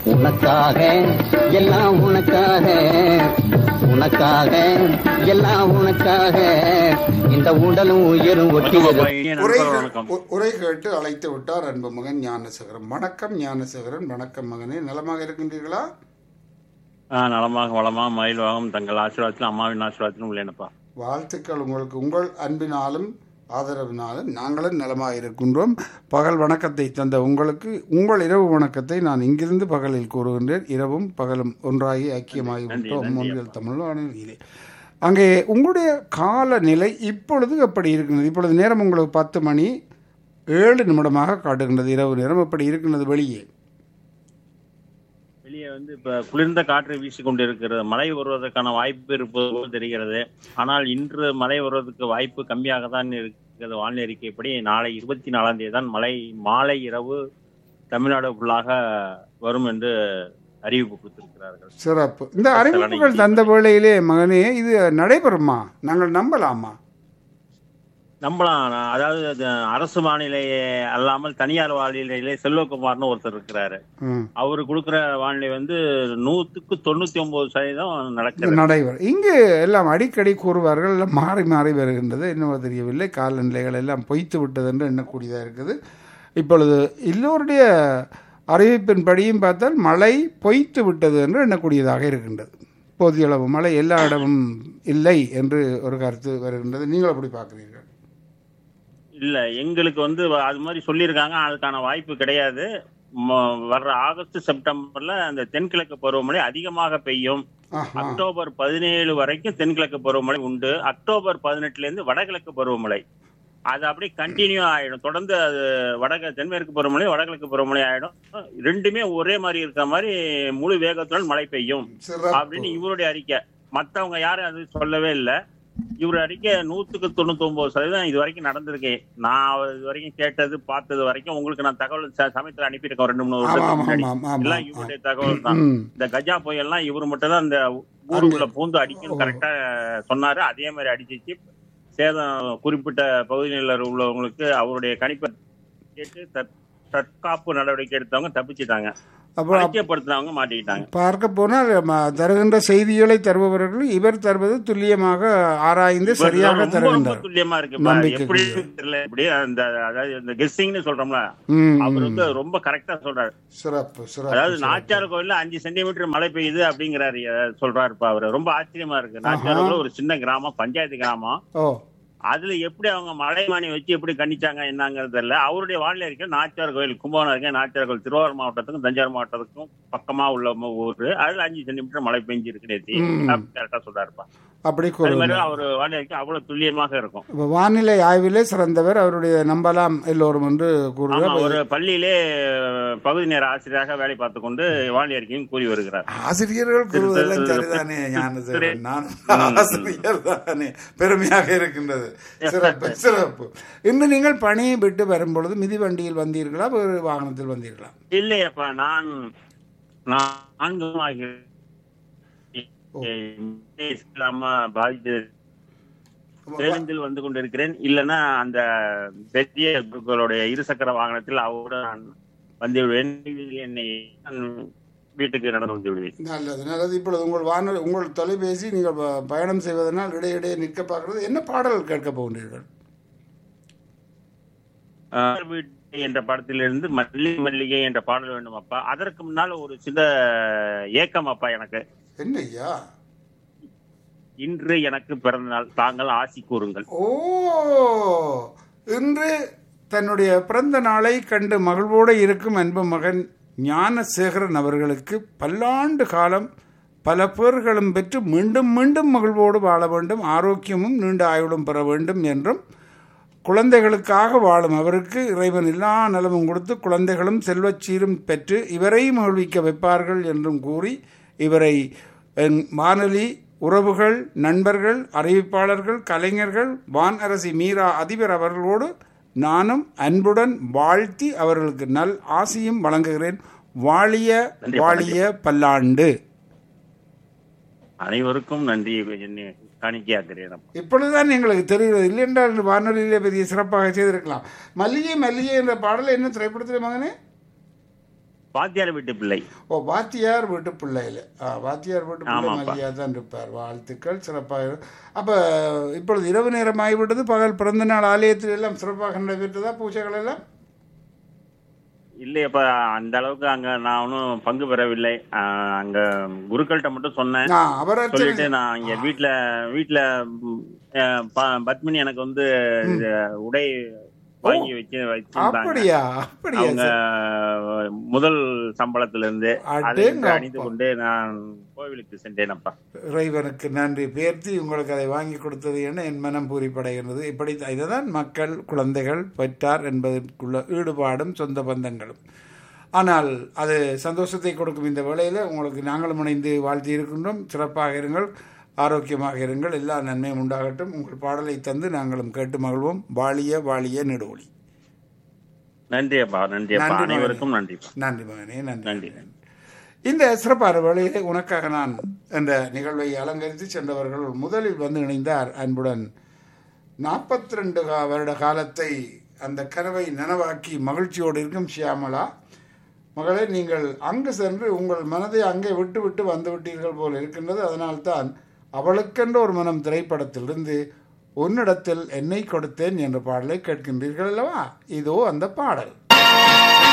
உனக்காக எல்லாம் உனக்காக உனக்காக எல்லாம் உனக்காக இந்த உடலும் உயிரும் ஒட்டியது இனிய உரை நண்பர் கே- வணக்கம் உ- உரை கேட்டு அழைத்து விட்டார் அன்பு மகன் ஞானசேகரன் வணக்கம் ஞானசேகரன் வணக்கம் மகனே நலமாக இருக்கின்றீர்களா ஆ, நலமாக வளமாக மயில்வாகம் தங்கள் ஆசீர்வாதத்திலும் அம்மாவின் ஆசீர்வாதத்திலும் உள்ளேனப்பா வாழ்த்துக்கள் உங்களுக்கு உங்கள் அன்பினாலும் ஆதரவினாலும் நாங்களும் நலமாக இருக்கின்றோம் பகல் வணக்கத்தை தந்த உங்களுக்கு உங்கள் இரவு வணக்கத்தை நான் இங்கிருந்து பகலில் கூறுகின்றேன் இரவும் பகலும் ஒன்றாகி ஐக்கியமாகி நன்றி, விட்டோம் நன்றி, முன்பில் தமிழ் வானொலியிலே அங்கே உங்களுடைய காலநிலை இப்பொழுது எப்படி இருக்கின்றது இப்பொழுது நேரம் உங்களுக்கு பத்து மணி ஏழு நிமிடமாக காட்டுகின்றது இரவு நேரம் எப்படி இருக்கின்றது வெளியே வெளியே வந்து இப்ப குளிர்ந்த காற்று வீசிக்கொண்டு இருக்கிறது மழை வருவதற்கான வாய்ப்பு இருப்பது போல் தெரிகிறது ஆனால் இன்று மழை வருவதற்கு வாய்ப்பு கம்மியாக தான் இருக்கிறது வானிலை அறிக்கைப்படி நாளை இருபத்தி நாலாம் தேதி தான் மழை மாலை இரவு தமிழ்நாடு ஃபுல்லாக வரும் என்று அறிவிப்பு கொடுத்திருக்கிறார்கள் சிறப்பு இந்த அறிவிப்புகள் தந்த வேளையிலே மகனே இது நடைபெறுமா நாங்கள் நம்பலாமா நம்பலாம் அதாவது அது அரசு வானிலையே அல்லாமல் தனியார் வானிலையிலே செல்வகுமார்னு ஒருத்தர் இருக்கிறாரு ம். அவரு கொடுக்கிற வானிலை வந்து நூத்துக்கு தொண்ணூத்தி ஒன்பது சதவீதம் நடக்கிறது நடைபெறும் இங்கு எல்லாம் அடிக்கடி கூறுவார்கள் எல்லாம் மாறி மாறி வருகின்றது என்னவோ தெரியவில்லை காலநிலைகள் எல்லாம் பொய்த்து விட்டது என்று எண்ணக்கூடியதாக இருக்குது இப்பொழுது எல்லோருடைய அறிவிப்பின்படியும் பார்த்தால் மழை பொய்த்து விட்டது என்று எண்ணக்கூடியதாக இருக்கின்றது போதிய அளவு மழை எல்லா இடமும் இல்லை என்று ஒரு கருத்து வருகின்றது நீங்கள் அப்படி பார்க்கிறீர்கள் இல்ல எங்களுக்கு வந்து வ- அது மாதிரி சொல்லியிருக்காங்க அதுக்கான வாய்ப்பு கிடையாது ம- வர்ற ஆகஸ்ட் செப்டம்பர்ல அந்த தென்கிழக்கு பருவமழை அதிகமாக பெய்யும் ஆஹா அக்டோபர் பதினேழு வரைக்கும் தென்கிழக்கு பருவமழை உண்டு அக்டோபர் பதினெட்டுல இருந்து வடகிழக்கு பருவமழை அது அப்படியே கண்டினியூ ஆயிடும் தொடர்ந்து அது வடக தென்மேற்கு பருவமழை வடகிழக்கு பருவமழை ஆயிடும் ரெண்டுமே ஒரே மாதிரி இருக்கிற மாதிரி முழு வேகத்துடன் மழை பெய்யும் அப்படின்னு சிறப்பு இவருடைய அறிக்கை மத்தவங்க யாரும் அது சொல்லவே இல்ல இவர் அறிக்கை நூத்துக்கு தொண்ணூத்தி ஒன்பது சதவீதம் இது வரைக்கும் நடந்திருக்கு நான் இது வரைக்கும் கேட்டது பார்த்தது வரைக்கும் உங்களுக்கு நான் தகவல் ச- சமயத்துல அனுப்பியிருக்கேன் ஒரு ரெண்டு மூணு ஆமாம் வருஷத்துக்கு முன்னாடி ஆமாம் ஆமாம் எல்லாம் ஆமாம் இவருடைய தகவல் தான் ம் இந்த கஜா புயல்லாம் இவர் மட்டும் தான் இந்த ஊருக்குள்ள பூந்து அடிக்கும் கரெக்டா சொன்னாரு அதே மாதிரி அடிச்சிச்சு சேதம் குறிப்பிட்ட பகுதிகளில் உள்ளவங்களுக்கு அவருடைய கணிப்பை கேட்டு தற்- தற்காப்பு நடவடிக்கை எடுத்தவங்க தப்பிச்சிட்டாங்க அப்புறம் ஐக்கியப்படுத்தினவங்க மாட்டிக்கிட்டாங்க பார்க்க போனால் ம- தருகின்ற செய்திகளை தருபவர்கள் இவர் தருவது துல்லியமாக ஆராய்ந்து சரியாக ரொம்ப ரொம்ப தருகின்றார் துல்லியமா இருக்கு இப்ப நம்பிக்கை எப்படி தெரியல இப்படி அந்த அதாவது இந்த கெஸ்டிங்னு சொல்றோம்ல ம், அவர் ம். வந்து ரொம்ப கரெக்டா சொல்றாரு சிறப்பு சிறப்பு அதாவது சிறப்பு. நாச்சார் கோயில்ல அஞ்சு சென்டிமீட்டர் மழை பெய்யுது அப்படிங்கிறாரு அஹ் சொல்றாரு இப்ப அவரு ரொம்ப ஆச்சரியமா இருக்கு நாச்சார் கோயில் ஒரு சின்ன கிராமம் பஞ்சாயத்து கிராமம் ஓ அதுல எப்படி அவங்க மலைமானி வச்சு எப்படி கணிச்சாங்க என்னங்கிறது தெரியல அவருடைய வானிலை இருக்க நாச்சியார் கோயில் கும்பகோணம் இருக்க நாச்சியார் கோயில் திருவாரூர் மாவட்டத்துக்கும் தஞ்சாவூர் மாவட்டத்துக்கும் பக்கமா உள்ள ம- ஊரு அதுல அஞ்சு சென்டிமீட்டர் மழை பெஞ்சு இருக்கு நேத்தி ம். கரெக்டா சொல்றாருப்பா அப்படி அது மாதிரி கூறுகிறார் அவர் வானிலை அறிக்கை அவ்வளவு துல்லியமாக இருக்கும் இப்ப வானிலை ஆய்விலே சிறந்தவர் அவருடைய நம்பலாம் எல்லோரும் என்று ஆமா கூறுகிறார் ஒரு பள்ளியிலே பகுதி நேர ஆசிரியராக வேலை பார்த்து கொண்டு வானிலை அறிக்கையும் கூறி வருகிறார் ஆசிரியர்கள் கூறுவதெல்லாம் திரு- சரிதானே ஞானசேகரன் திரு- நான் ம். ஆசிரியர் தானே பெருமையாக இருக்கின்றது சிறப்பு சிறப்பு இன்று நீங்கள் பணியை விட்டு வரும்பொழுது மிதிவண்டியில் வந்தீர்களா வேறு வாகனத்தில் வந்தீர்களா இல்லையப்பா நான் நான் நான்கு மாதம் இல்லாம பாதித்து பேருந்தில் வந்து கொண்டிருக்கிறேன் இல்லைன்னா அந்த பெரிய குழுக்களுடைய இருசக்கர வாகனத்தில் அவரோட நான் வந்து விடுவேன் என்னை நான் வீட்டுக்கு நடந்து வந்து விடுவேன் நல்லது நல்லது இப்பொழுது உங்கள் வானொலி உங்கள் தொலைபேசி நீங்கள் ப- பயணம் செய்வதனால் இடையிடையே நிற்க பார்க்கிறது என்ன பாடல் கேட்க போகின்றீர்கள் ஆஹ் வீட்டு என்ற படத்திலிருந்து மல்லிகை மல்லிகை என்ற பாடல் வேண்டும் அப்பா அதற்கு முன்னால் ஒரு சில ஏக்கம் அப்பா எனக்கு என்ன ஐயா இன்று எனக்கு பிறந்த நாள் தாங்கள் ஆசி கூறுங்கள் ஓ இன்று தன்னுடைய பிறந்த நாளை கண்டு மகிழ்வோடு இருக்கும் அன்பு மகன் ஞானசேகரன் அவர்களுக்கு பல்லாண்டு காலம் பல பேர்களும் பெற்று மீண்டும் மீண்டும் மகிழ்வோடு வாழ வேண்டும் ஆரோக்கியமும் நீண்ட ஆயுளும் பெற வேண்டும் என்றும் குழந்தைகளுக்காக வாழும் அவருக்கு இறைவன் எல்லா நலமும் கொடுத்து குழந்தைகளும் செல்வச் சீரும் பெற்று இவரை மகிழ்விக்க வைப்பார்கள் என்றும் கூறி இவரை என் வானொலி உறவுகள் நண்பர்கள் அறிவிப்பாளர்கள் கலைஞர்கள் வான் அரசி மீரா அதிபர் அவர்களோடு நானும் அன்புடன் வாழ்த்தி அவர்களுக்கு நல் ஆசியும் வழங்குகிறேன் வாழிய நன்றி, வாழிய பல்லாண்டு அனைவருக்கும் நன்றி என்னை காணிக்கையாக்குறேன் அப்பா. இப்பொழுதுதான் எங்களுக்கு தெரிகிறது இல்லை என்றால் வானொலியிலே பெரிய சிறப்பாக செய்திருக்கலாம் மல்லிகை மல்லிகை என்ற பாடல் என்ன திரைப்படத்தில் மகனே பாத்தியார் வீட்டு பிள்ளை ஓ வாத்தியார் வீட்டு பிள்ளையில ஆ, வாத்தியார் வீட்டு பிள்ளை ஆமாப்பா. மதியா தான் இருப்பார் வாழ்த்துக்கள் சிறப்பாக இரு- அப்ப இப்பொழுது இரவு நேரம் ஆகிவிட்டது பகல் பிறந்த நாள் ஆலயத்தில் எல்லாம் சிறப்பாக நடைபெற்றதா பூஜைகள் எல்லாம் இல்லையப்பா அந்த அளவுக்கு அங்க நான் ஒன்றும் பங்கு பெறவில்லை ஆஹ் அங்க குருக்கள்கிட்ட மட்டும் சொன்னேன் ஆ, அவர் சொல்லிட்டு நான் இங்க வீட்ல வீட்ல ம், அஹ், ப- பத்மினி எனக்கு வந்து இந்த உடை வாங்கி வச்சு வச்சிருந்தாங்க அப்படியா அப்படியா அவங்க முதல் சம்பளத்துல இருந்து அதை அடேங்கப்பா. அணிந்து கொண்டு நான் கோவிலுக்கு சென்றேனப்பா இறைவனுக்கு நன்றி பேர்த்தி உங்களுக்கு அதை வாங்கி கொடுத்தது என என் மனம் பூரிப்படைகிறது இப்படி இதுதான் மக்கள் குழந்தைகள் பெற்றார் என்பதற்குள்ள ஈடுபாடும் சொந்த பந்தங்களும் ஆனால் அது சந்தோஷத்தை கொடுக்கும் இந்த வேளையில் உங்களுக்கு நாங்களும் இணைந்து வாழ்த்தி இருக்கின்றோம் சிறப்பாக இருங்கள் ஆரோக்கியமாக இருங்கள் எல்லா நன்மையும் உண்டாகட்டும் உங்கள் பாடலை தந்து நாங்களும் கேட்டு மகிழ்வோம் வாழிய வாழிய நெடுவொளி நன்றி அப்பா நன்றி அப்பா நன்றி மகனே. அனைவருக்கும் நன்றிப்பா நன்றி மகனே நன்றி நன்றி. இந்த சிறப்பான வேளையிலே உனக்காக நான் என்ற நிகழ்வை அலங்கரித்து சென்றவர்கள் முதலில் வந்து இணைந்தார் அன்புடன் நாற்பத்தி ரெண்டு வருட காலத்தை அந்த கனவை நனவாக்கி மகிழ்ச்சியோடு இருக்கும் ஷியாமலா மகளே நீங்கள் அங்கு சென்று உங்கள் மனதை அங்கே விட்டு விட்டு வந்து விட்டீர்கள் போல் இருக்கின்றது அதனால்தான் அவளுக்கென்ற ஒரு மனம் திரைப்படத்திலிருந்து உன்னிடத்தில் என்னை கொடுத்தேன் என்ற பாடலை கேட்கின்றீர்கள் அல்லவா இதோ அந்த பாடல்